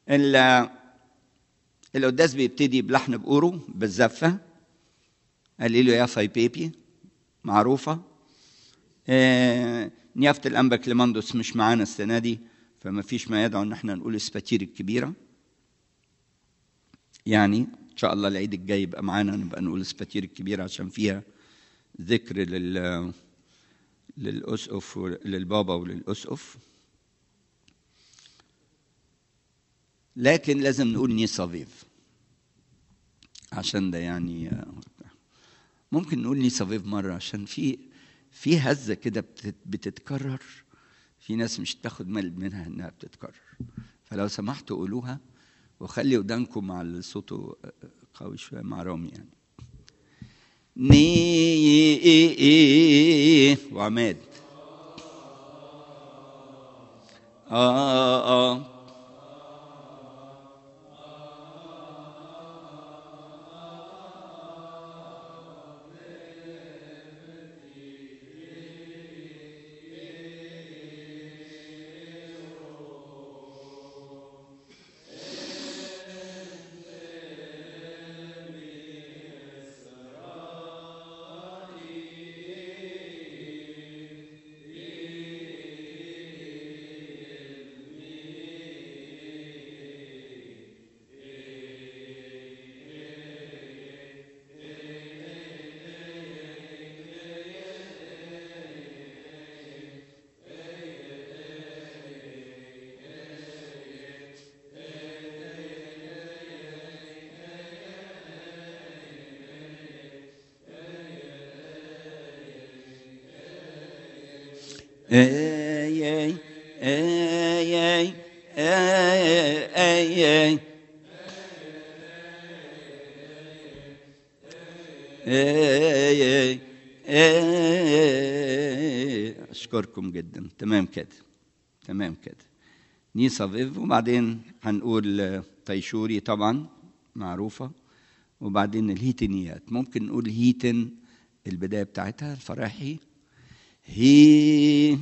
ال- القداس بيبتدي بلحن بقوره بالزفة قال له يا فاي بيبي معروفة آه، نيافة الأنبا كليماندوس مش معانا السنة دي فما فيش ما يدعو إن احنا نقول السباتير الكبيرة يعني إن شاء الله العيد الجاي يبقى معانا نبقى نقول السباتير الكبيرة عشان فيها ذكر لل للأسقف للبابا وللأسقف لكن لازم نقول نيسا فيف عشان ده يعني آه، ممكن نقول نيسا فيف مرة عشان في في هزة كده بتت- بتتكرر في ناس مش تاخد مال منها انها بتتكرر فلو سمحتوا قولوها وخلي ودانكم مع الصوت قوي شوية مع رامي يعني ني وعماد آه آه Ey, ey, ey, ey, ey, ey, ey. ey ey ey اشكركم جدا تمام كده تمام كده نيسا فيف وبعدين هنقول طيشوري طبعا معروفه وبعدين الهيتنيات ممكن نقول هيتن البدايه بتاعتها الفراحي هي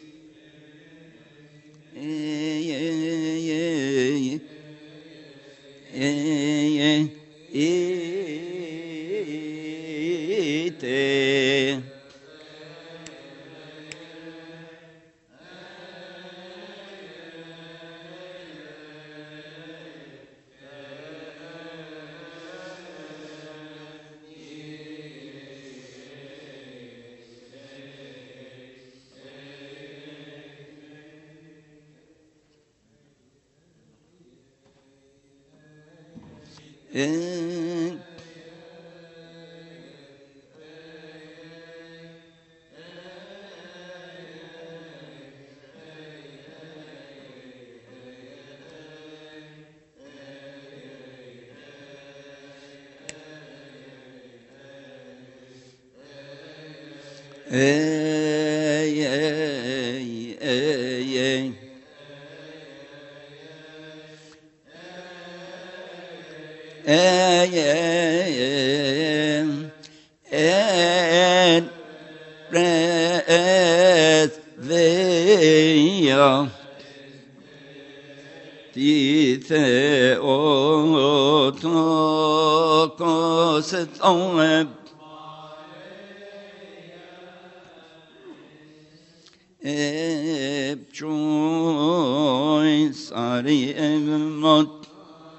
Ey, ey, ey, ey. Ey, ey, ey. En res vea. Dice o to cosas on choice are not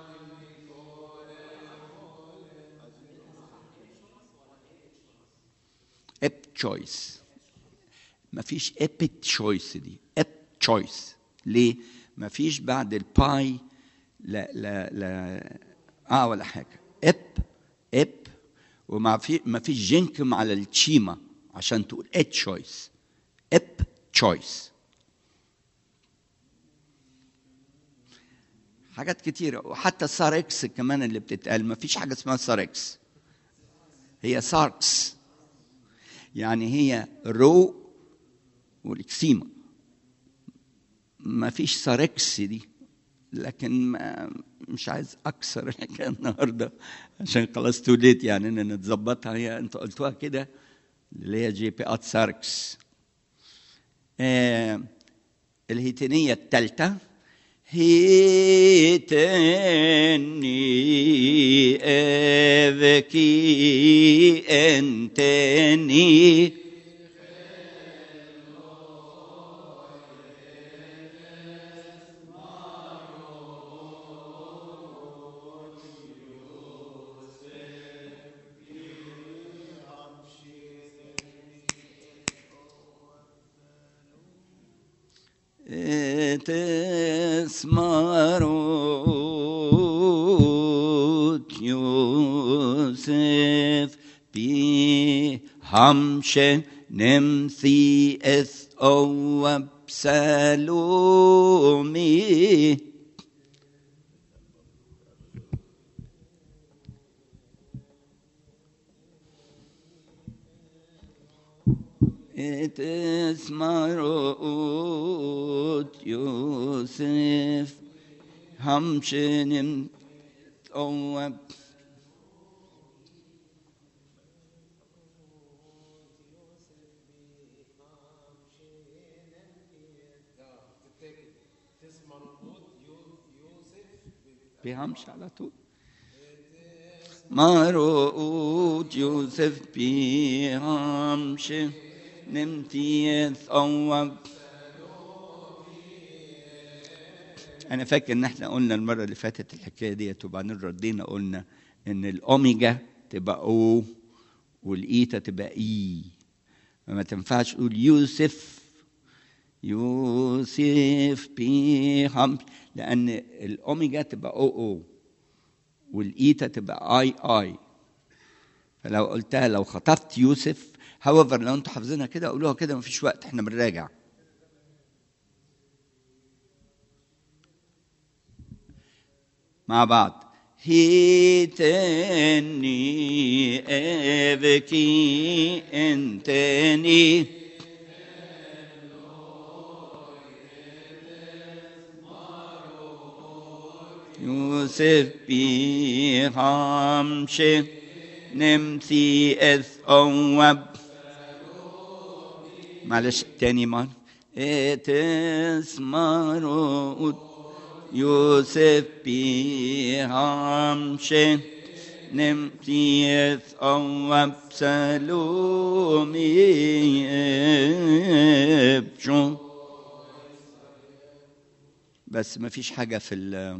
اب تشويس ما فيش اب تشويس دي اب تشويس ليه ما فيش بعد الباي لا لا لا اه ولا حاجه اب اب وما في ما فيش جنكم على التشيما عشان تقول اب تشويس اب تشويس حاجات كتيرة وحتى ساركس كمان اللي بتتقال ما فيش حاجة اسمها ساركس هي ساركس يعني هي رو والكسيما ما فيش ساركس دي لكن ما مش عايز اكثر الحكايه النهارده عشان خلاص توليت يعني ان نتظبطها هي انت قلتوها كده اللي هي جي بي ات ساركس آه الهيتينيه الثالثه هيت تاني أبكي أنتني تسمرت يوسف بهمش نمثي إث أو بسلومي تسمرت يوسف همشنم أو بهمش على طول مرؤوت يوسف بهمش نمتي ثوب انا فاكر ان احنا قلنا المره اللي فاتت الحكايه ديت وبعدين ردينا قلنا ان الاوميجا تبقى او والايتا تبقى اي ما تنفعش تقول يوسف يوسف بهم لان الاوميجا تبقى او او والايتا تبقى اي اي فلو قلتها لو خطفت يوسف هاوفر لو انتوا حافظينها كده قولوها كده مفيش وقت احنا بنراجع مع بعض هيتني ابكي انتني يوسف بهمش نمثي اذ اوب معلش تاني مرة تسمروا يوسف بهمش نمتي أو سلومي بشو بس ما فيش حاجة في ال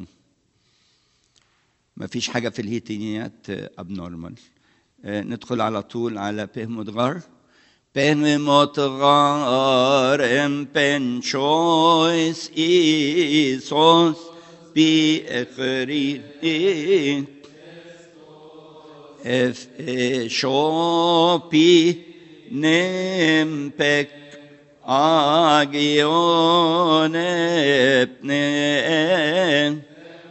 ما فيش حاجة في الهيتينيات ابنورمال ندخل على طول على بهمدغار بهمدغار ام بن شويس إيسوس بإخري اف شوبي نمبك آگیون ابن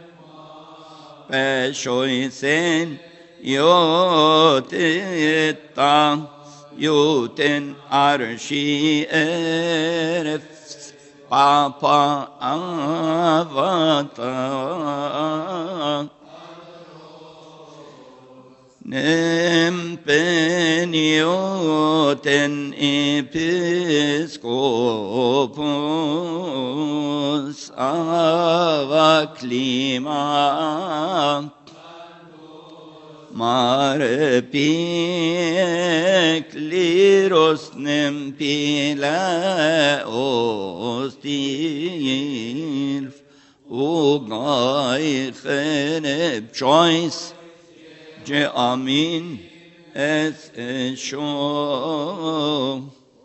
بشويسن يوتتا يوتن أرشي أرف بابا أفتا Nempeniuten episcopus ava clima mare cliros nempila ostir ugai kheneb choice Je amin es show.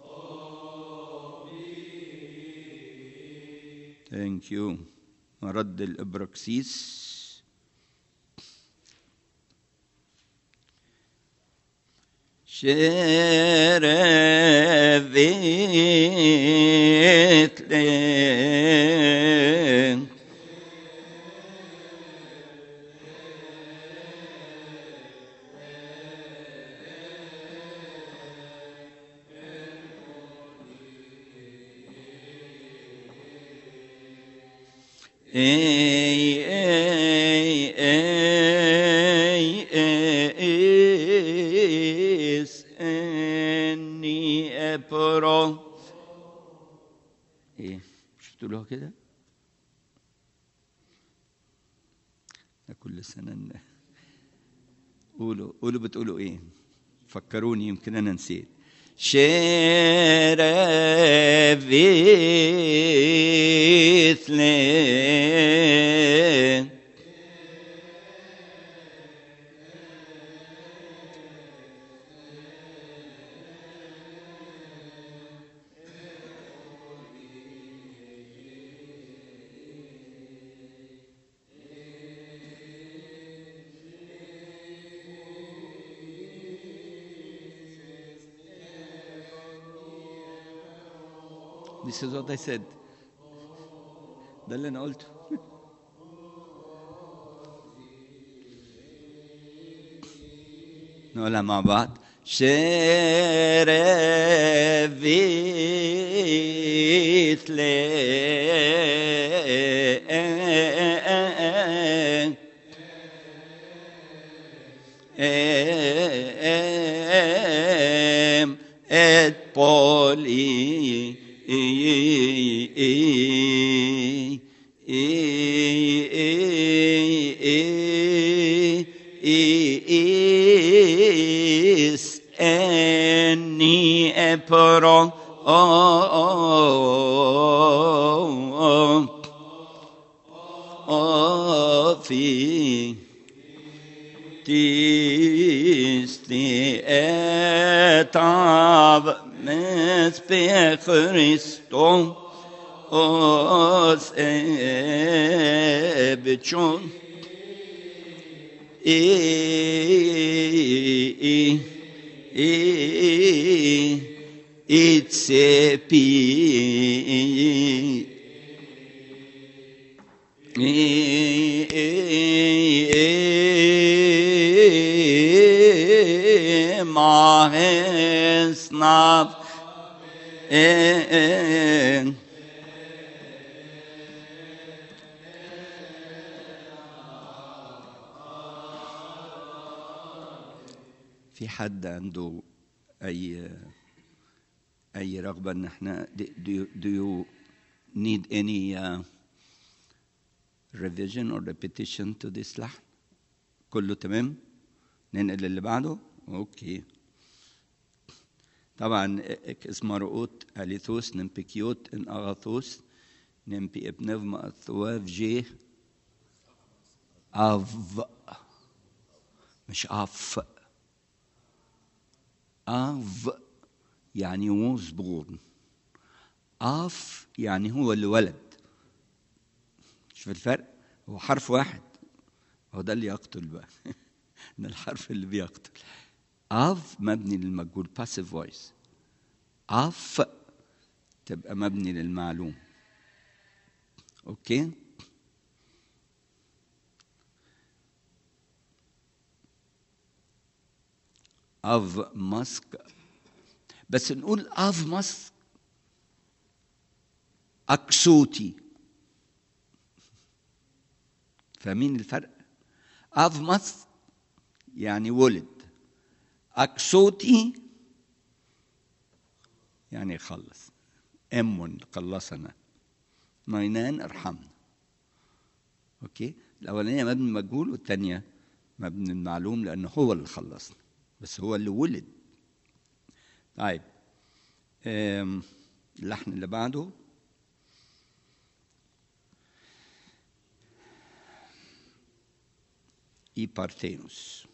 Thank you. رد الإبراكسيس شرفت لين Ey, ey, ey, es اني ابرو ايه مش بتقولوها كده كل سنة ن- قولوا قولوا بتقولوا ايه فكروني يمكن انا نسيت شرفيثلين This is what I said. ده اللي انا قلته نقولها مع بعض شرفيت لي ام ات بولي is any epro في Tisti et av mes pe Christum os ebchon e e e itsepi Mahesnav في حد عنده أي أي رغبة إن إحنا do you, do you need any uh, revision or repetition to this لحن كله تمام ننقل اللي بعده اوكي طبعا اك اسم رؤوت اليثوس نمبكيوت ان اغاثوس نمبي ابنفم الثواف جي اف مش اف اف يعني was born اف يعني هو اللي ولد شوف الفرق هو حرف واحد هو ده اللي يقتل بقى ده الحرف اللي بيقتل اف مبني للمجهول باسيف فويس اف تبقى مبني للمعلوم اوكي اف ماسك بس نقول اف ماسك اكسوتي فاهمين الفرق افمث يعني ولد اكسوتي يعني خلص ام خلصنا نينان ارحمنا اوكي الاولانيه مبني مجهول والثانيه مبني المعلوم لانه هو اللي خلصنا بس هو اللي ولد طيب آم، اللحن اللي بعده η Παρθένους.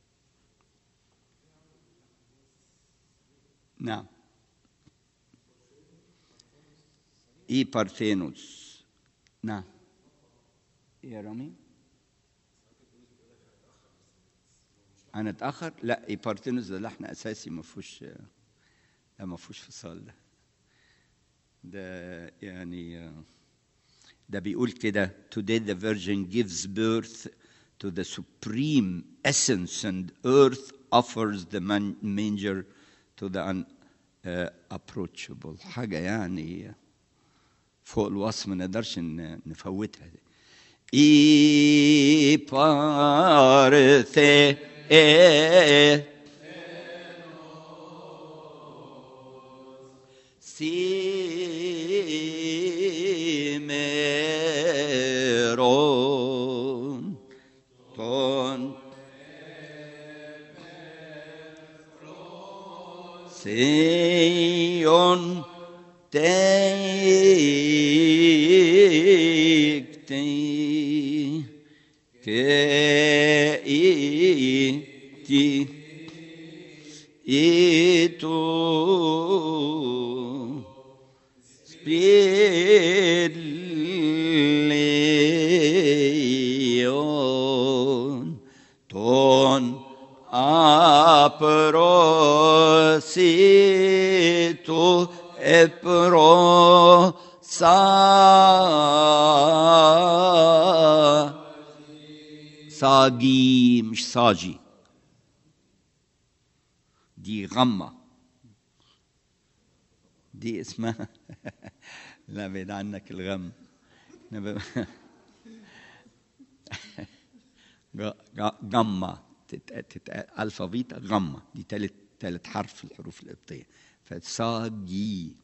Να. Η Παρθένους. Να. يا رامي انا اتاخر لا اي بارتينوس ده لحن اساسي ما فيهوش لا ما فيهوش فصال ده ده يعني ده بيقول كده today the virgin gives birth to the supreme essence and earth offers the man- manger to the unapproachable حاجة يعني فوق الوصف ما نقدرش ن- نفوتها دي. إي بارثي سيميرون Sion tekti ke iti itu spilion ton aprositu epro sa صاجي مش صاجي دي غمة دي اسمها لا بعيد عنك الغم نب- ج- ج- غمة تت- تت- ألفا بيتا غمة دي تالت تالت حرف في الحروف القبطية فصاجي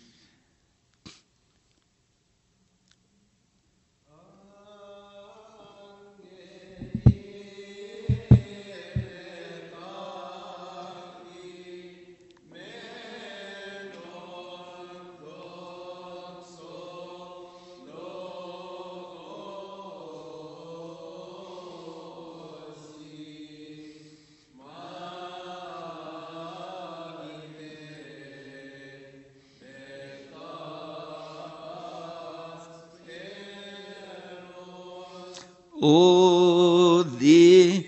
Odi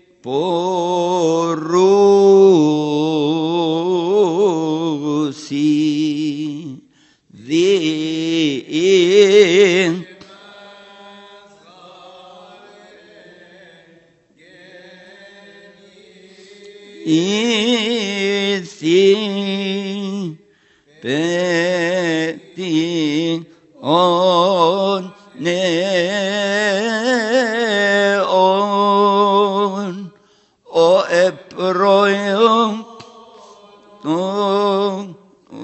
porusi the Ithi peti on neon o eproion on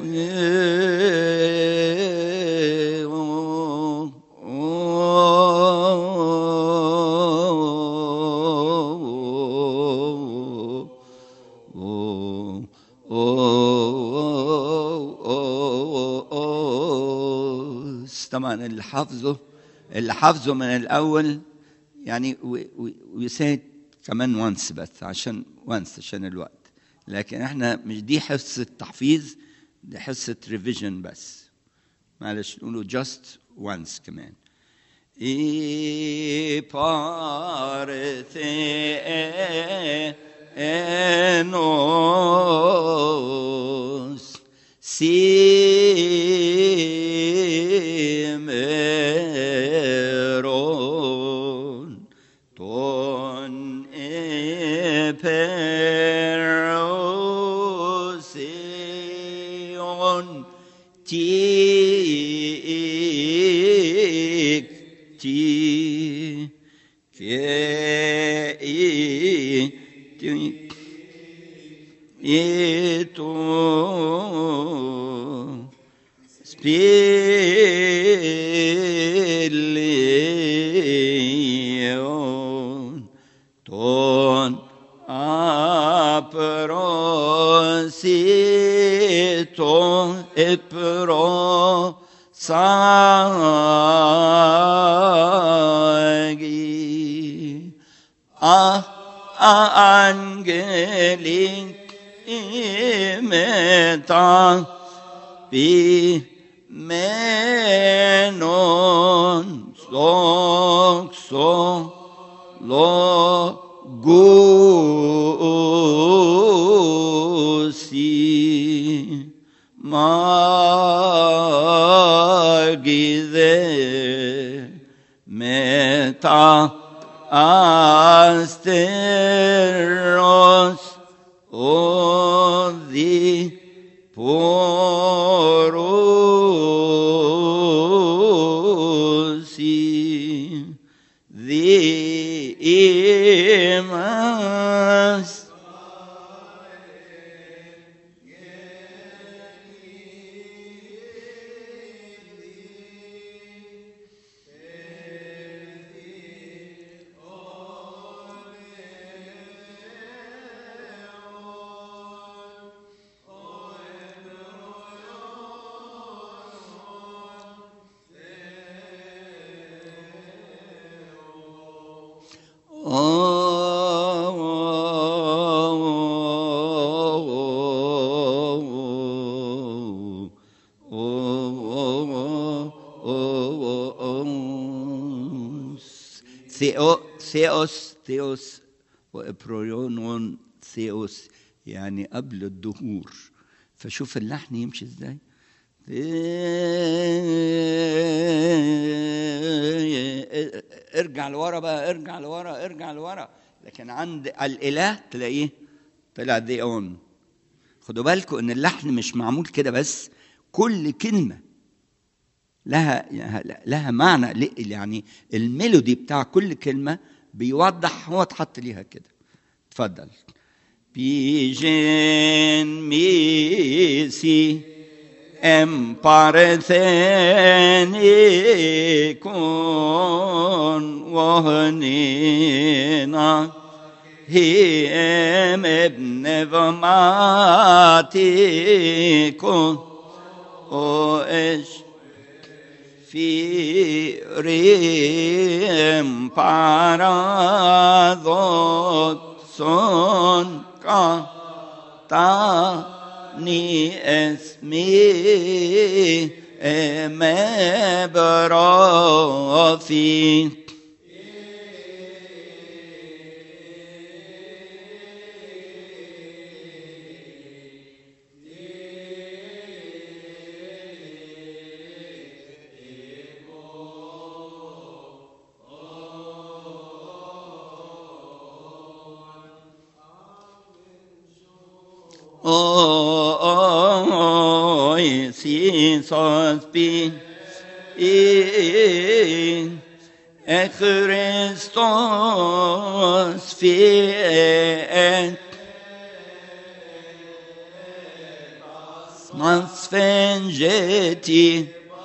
Oh, oh, oh, oh. طبعا اللي حافظه اللي حافظه من الاول يعني ويساعد كمان وانس بس عشان وانس عشان الوقت لكن احنا مش دي حصه تحفيظ دي حصه ريفيجن بس معلش نقوله جاست وانس كمان y parece enos simeron ton eperosion tik ti ke i ti itu spilion ton aprosito epro sagi a a angeli imeta pi menon sok so lo gusi magide meta asteros odi porosi the imas ثيو ثيوس ثيوس وإبريونون ثيوس يعني قبل الدهور فشوف اللحن يمشي ازاي ارجع لورا بقى ارجع لورا ارجع لورا لكن عند الاله تلاقيه طلع دي اون خدوا بالكم ان اللحن مش معمول كده بس كل كلمه لها لها معنى يعني الميلودي بتاع كل كلمه بيوضح هو اتحط ليها كده اتفضل بيجين ميسي ام بارثني كون وهنينا هي ام ابن وماتي كون واش في ريم بارادوت son ca ta ni اسمي ما برافي Oi, si sos pi in e Christos fiet mas fengeti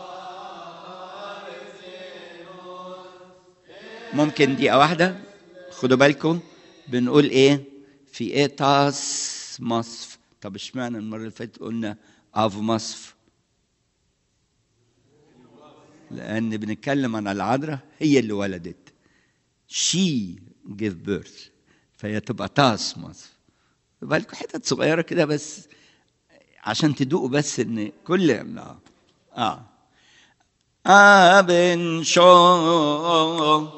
ممكن دقيقة واحدة خدوا بالكم بنقول ايه في ايه تاس مصف طب اشمعنى المرة اللي فاتت قلنا اف مصف لأن بنتكلم عن العذراء هي اللي ولدت she gave birth فهي تبقى تاس مصف بالكم حتت صغيرة كده بس عشان تدوقوا بس ان كل اه اه ابن شو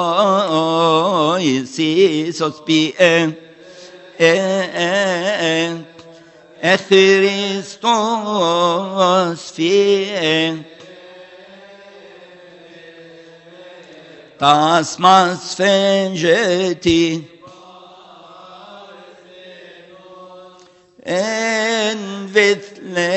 Oi, si sospie, e, e, e Christos fie. Tasmas fengeti, en vithle,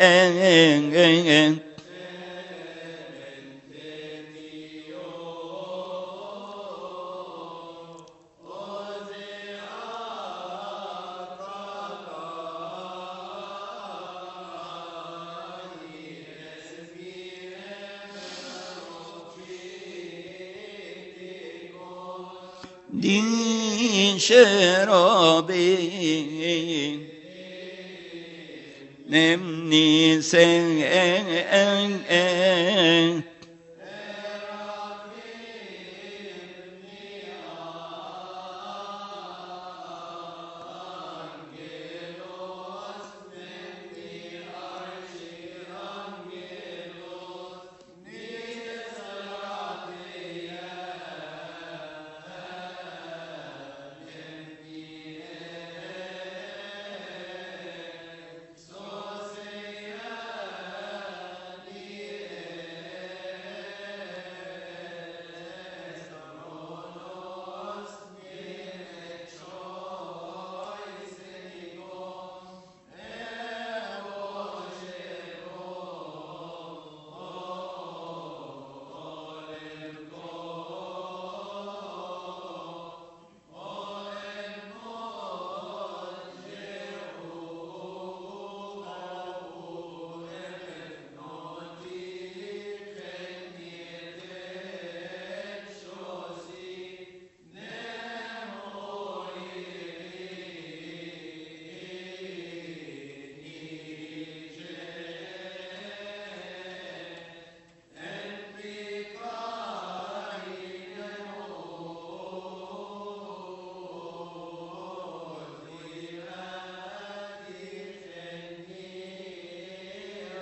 din şerabi nemni sen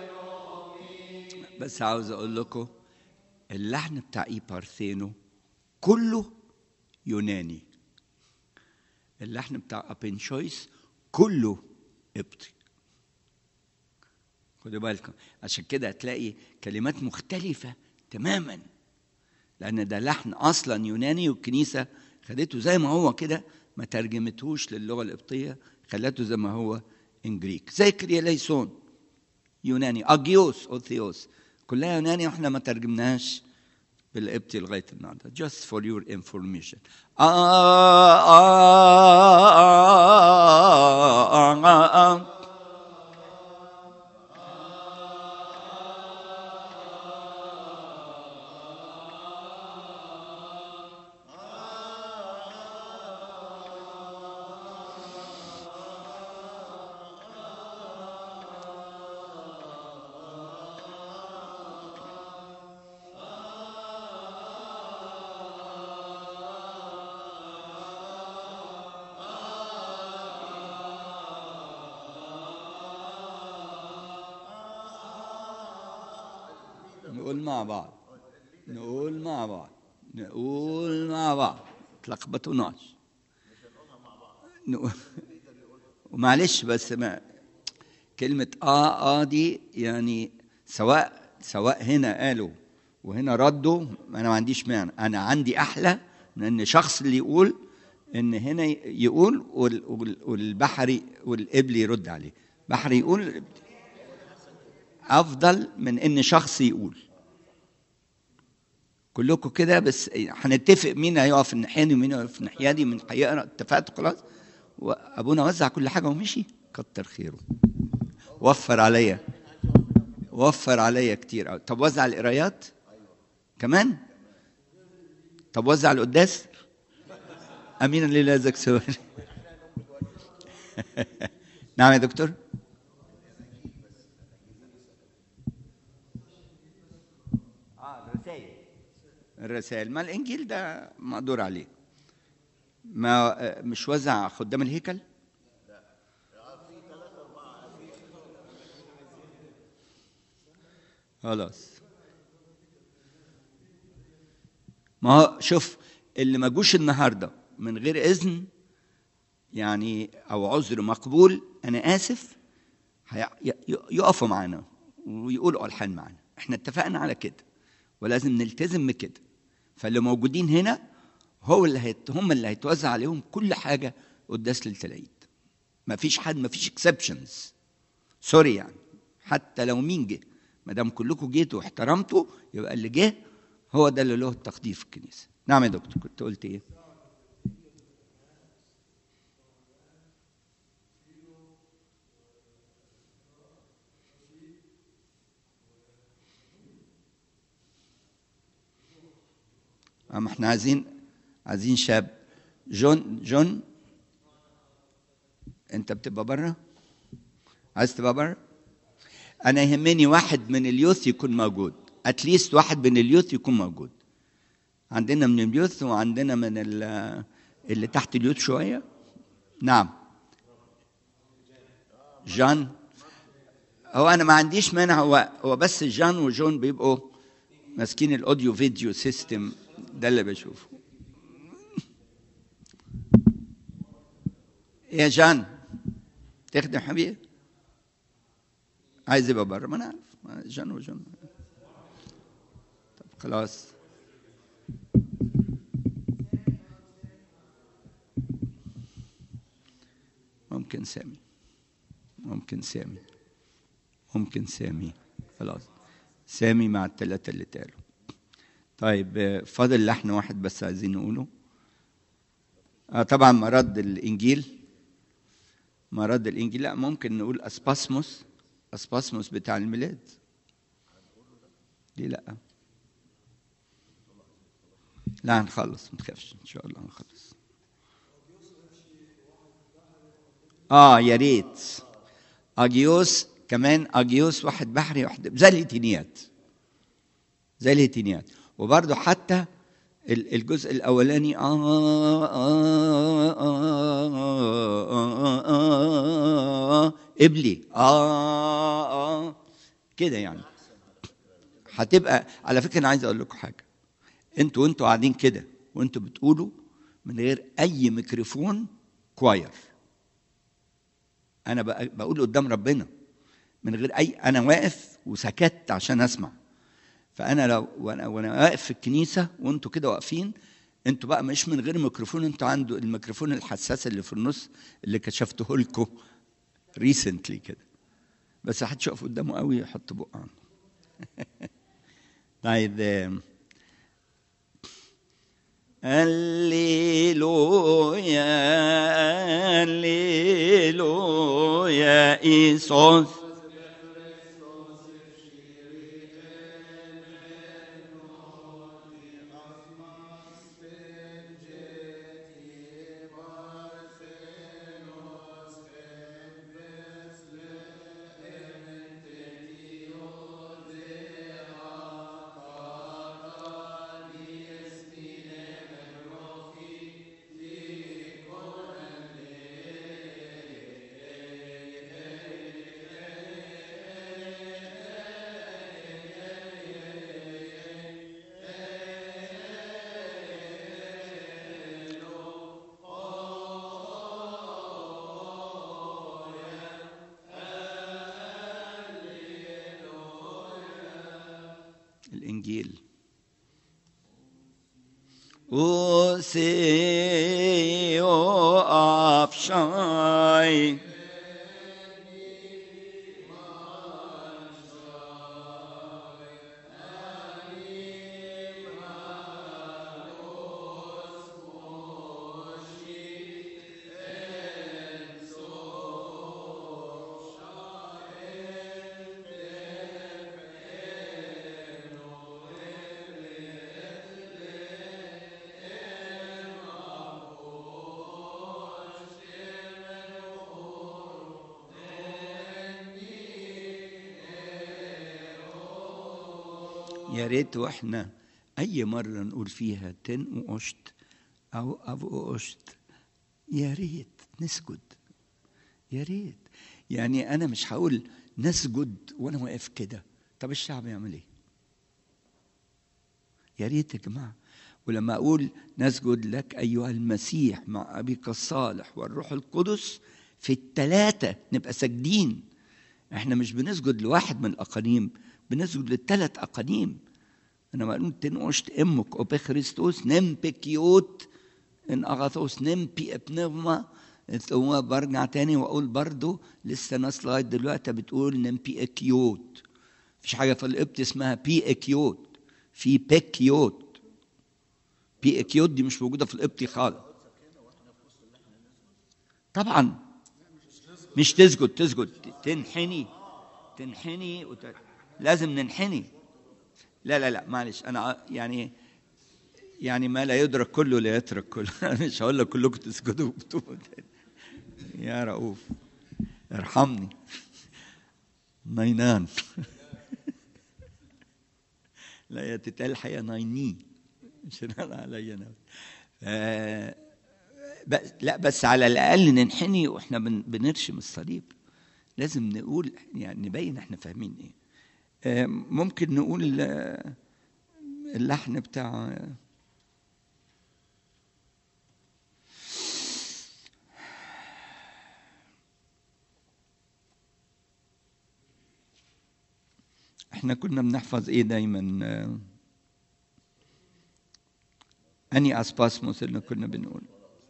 بس عاوز اقول لكم اللحن بتاع اي بارثينو كله يوناني اللحن بتاع ابين شويس كله قبطي خدوا بالكم عشان كده هتلاقي كلمات مختلفة تماما لأن ده لحن أصلا يوناني والكنيسة خدته زي ما هو كده ما ترجمتهوش للغة القبطية خلته زي ما هو إن جريك زي كرياليسون يوناني أجيوس أوثيوس كلها يوناني واحنا ما ترجمناهاش بالقبطي لغايه النهارده just for your information آه آه آه آه آه نقول مع بعض نقول مع بعض نقول مع بعض تلخبطوناش نقول ومعلش بس ما كلمة آه آه دي يعني سواء سواء هنا قالوا وهنا ردوا أنا ما عنديش مانع أنا عندي أحلى من إن شخص اللي يقول إن هنا يقول وال- وال- والبحري والقبل يرد عليه بحري يقول افضل من ان شخص يقول كلكم كده بس هنتفق مين هيقف الناحيه دي ومين هيقف الناحيه دي من حقيقه اتفقتوا خلاص وابونا وزع كل حاجه ومشي كتر خيره وفر عليا وفر عليا كتير أوي. طب وزع القرايات كمان طب وزع القداس امين اللي لازك سؤال نعم يا دكتور اه الرسائل الرسائل ما الانجيل ده مقدور عليه ما مش وزع خدام الهيكل خلاص ما هو شوف اللي ما جوش النهارده من غير اذن يعني او عذر مقبول انا اسف هي- ي- يقفوا معانا ويقولوا الحان معانا احنا اتفقنا على كده ولازم نلتزم بكده فاللي موجودين هنا هو اللي هيت... هم اللي هيتوزع عليهم كل حاجه قداس ليله العيد ما فيش حد ما فيش اكسبشنز سوري يعني حتى لو مين جه ما دام كلكم جيتوا واحترمتوا يبقى اللي جه هو ده اللي له التقدير في الكنيسه نعم يا دكتور كنت قلت ايه اما احنا عايزين عايزين شاب جون جون انت بتبقى بره عايز تبقى بره انا يهمني واحد من اليوث يكون موجود اتليست واحد من اليوث يكون موجود عندنا من اليوث وعندنا من ال- اللي تحت اليوث شويه نعم جان هو انا ما عنديش مانع هو هو بس جان وجون بيبقوا ماسكين الاوديو فيديو سيستم ده اللي بشوفه يا جان تخدم حبيبي عايز يبقى بره ما انا عارف ما جان وجون طب خلاص ممكن سامي ممكن سامي ممكن سامي خلاص سامي مع الثلاثة اللي اتقالوا طيب آه، فاضل لحن واحد بس عايزين نقوله آه طبعا مرد الانجيل مرد الانجيل لا ممكن نقول اسباسموس اسباسموس بتاع الميلاد ليه لا لا هنخلص ما تخافش ان شاء الله هنخلص اه يا ريت اجيوس كمان اجيوس واحد بحري واحد زي الهيتينيات زي الهيتينيات وبرضه حتى ال- الجزء الاولاني آه آه آه آه آه آه آه قبلي آه آه كده يعني هتبقى على فكره انا عايز اقول لكم حاجه انتوا وانتوا قاعدين كده وانتوا بتقولوا من غير اي ميكروفون كواير انا بق- بقول قدام ربنا من غير اي انا واقف وسكت عشان اسمع فانا لو وانا وانا واقف في الكنيسه وانتوا كده واقفين انتوا بقى مش من غير ميكروفون انتوا عنده الميكروفون الحساس اللي في النص اللي كشفته لكم ريسنتلي كده بس محدش يقف قدامه قوي يحط بقه عنه طيب آم، هللويا هللويا إيسوس الإنجيل أوسيو أبشاي يا ريت واحنا اي مره نقول فيها تن وقشت او ابو قشت يا ريت نسجد يا ريت يعني انا مش هقول نسجد وانا واقف كده طب الشعب يعمل ايه يا ريت يا جماعه ولما اقول نسجد لك ايها المسيح مع ابيك الصالح والروح القدس في الثلاثه نبقى ساجدين احنا مش بنسجد لواحد من الاقانيم بنسجد للثلاث اقانيم انا مقلوب تنقشت امك او بخريستوس نم بكيوت ان اغاثوس نم بي ابنغما هو برجع تاني واقول برضو لسه ناس لغايه دلوقتي بتقول نم بي اكيوت مفيش حاجه في القبط اسمها بي اكيوت في بكيوت بي اكيوت دي مش موجوده في القبطي خالص طبعا مش تسجد تسجد تنحني تنحني وت... لازم ننحني لا لا لا معلش انا ع- يعني يعني ما لا يدرك كله لا يترك كله أنا مش هقول لك كلكم تسجدوا وبتوبوا يا رؤوف ارحمني نينان لا هي تتقال الحقيقه نايني مش انا عليا انا آه، بس لا بس على الاقل ننحني واحنا بن- بنرشم الصليب لازم نقول يعني نبين احنا فاهمين ايه آه، ممكن نقول آه، اللحن بتاع احنا كنا بنحفظ ايه دايما آه، اني اسباسموس اللي كنا بنقول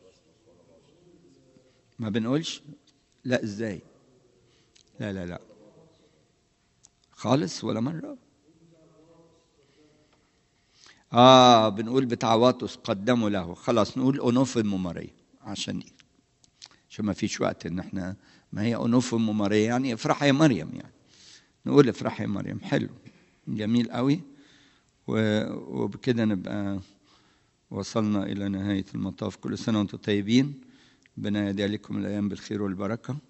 ما بنقولش لا ازاي لا لا لا خالص ولا مرة آه بنقول بتاع واطس قدموا له خلاص نقول أنوف الممارية عشان عشان ما فيش وقت إن إحنا ما هي أنوف الممارية يعني افرح يا مريم يعني نقول افرح يا مريم حلو جميل قوي و- وبكده نبقى وصلنا إلى نهاية المطاف كل سنة وأنتم طيبين ربنا يدي عليكم الأيام بالخير والبركة